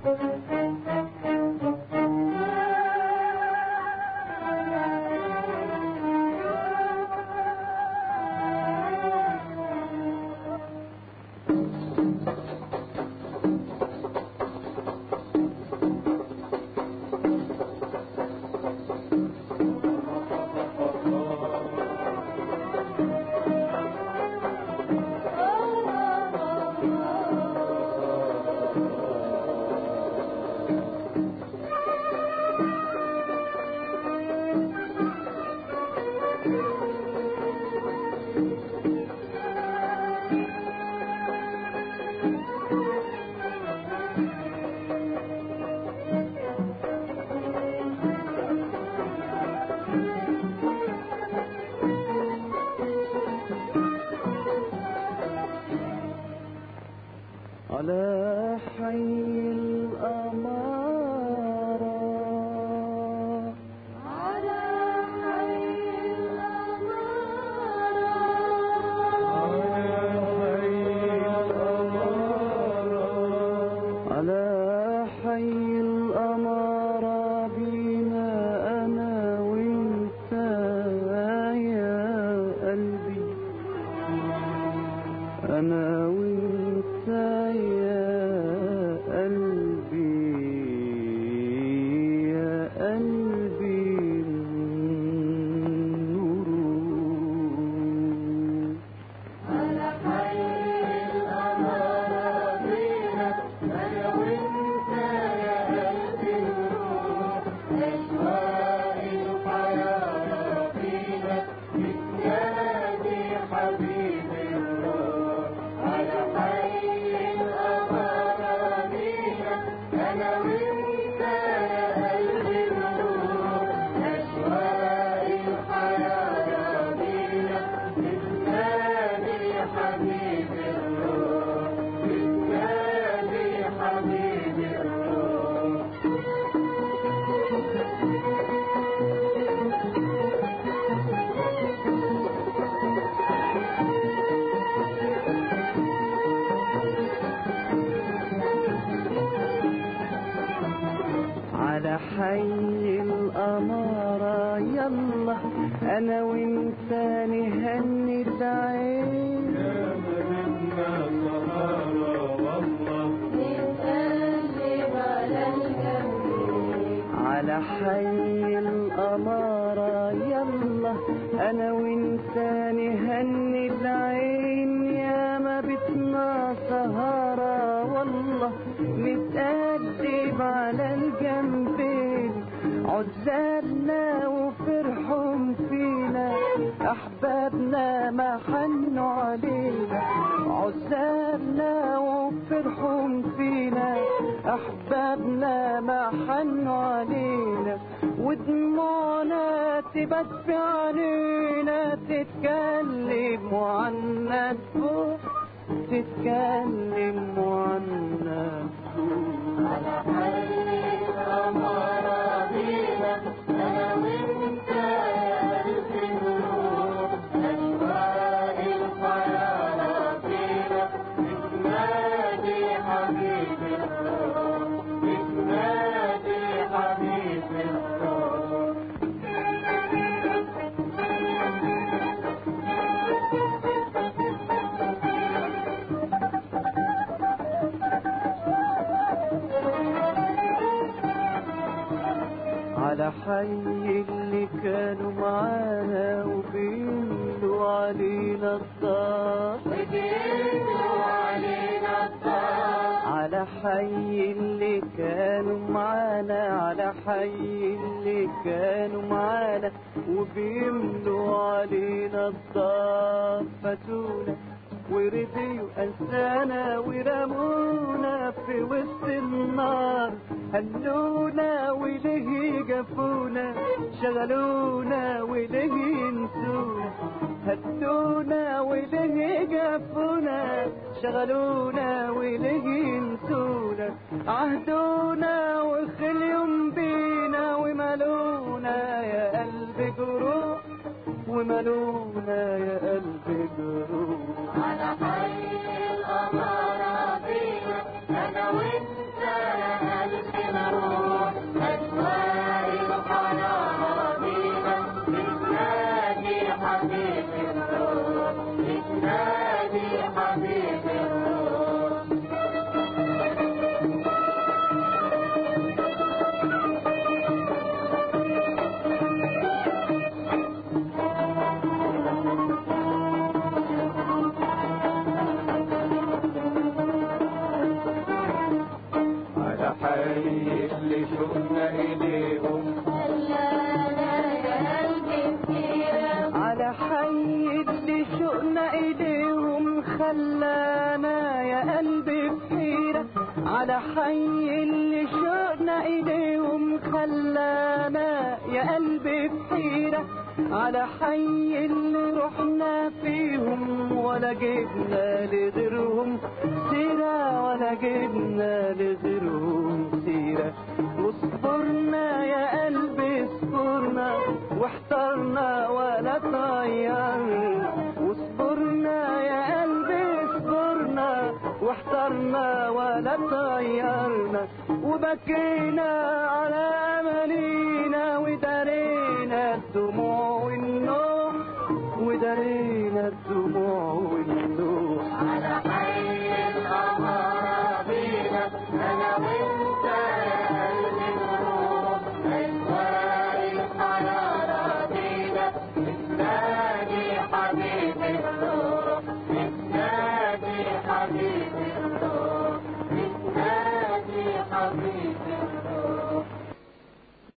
على حي الأمارة على حي على حي الأمارة بينا أنا وانت يا قلبي أنا وانت يا قلبي يا قلبي نور على حي الأمارة بينا أنا وأنت يا قلبي الروح أشواق الحياة فينا بتنادي حبيب الروح على حي الأمارة بينا أنا وأنت يا قلبي الروح أشواق الحياة فينا بتنادي حبيب الروح بتنادي حبيب الروح على حي الأمارة يلا أنا وانت نهني العين نتقلب على الجنة على حي الأمارة يلا أنا وانت نهني العين يا ما بتنا سهرة والله نتقلب على الجنبين عزالنا وفرحهم فينا أحبابنا ما حنوا علينا عزالنا وفرحهم فينا أحبابنا ما حنوا علينا ودموعنا تبت في عينينا تتكلم عنا تفوق تتكلم عنا على حي الأمارة بينا أنا وأنت يا قلبي الروح أشواق الحياة فينا بتنادي حبيب الروح بتنادي حبيب الروح على حي اللي كانوا معانا وبيملوا علينا الدار وجيتوا علينا الطاق على حي اللي كانوا معانا على حي اللي كانوا معانا وبيملوا علينا الدار فاتونا ورديوا أنسانا ورمونا في وسط النار هنونا وليه جفونا شغلونا وليه ينسونا هدونا وليه جفونا شغلونا وليه ينسونا عهدونا وخليهم بينا وملونا يا قلبي جروح وملونا يا قلبي جروح على حي الأمارة بينا أنا وأنت يا شوقنا إليهم خلانا يا قلبي كتيرة على حي اللي شوقنا إليهم خلانا يا قلبي في حيرة على حي اللي شوقنا إليهم خلانا يا قلبي في حيرة على حي اللي رحنا فيهم ولا جبنا لغيرهم سيرة ولا جبنا لغيرهم سيرة واصبرنا يا قلبي اصبرنا واحترنا ولا طيرنا واصبرنا يا قلبي اصبرنا واحترنا ولا طيرنا وبكينا على امانينا ودارينا الدموع والنوح ودارينا الدموع والنوح على حي القمر بينا أنا وأنت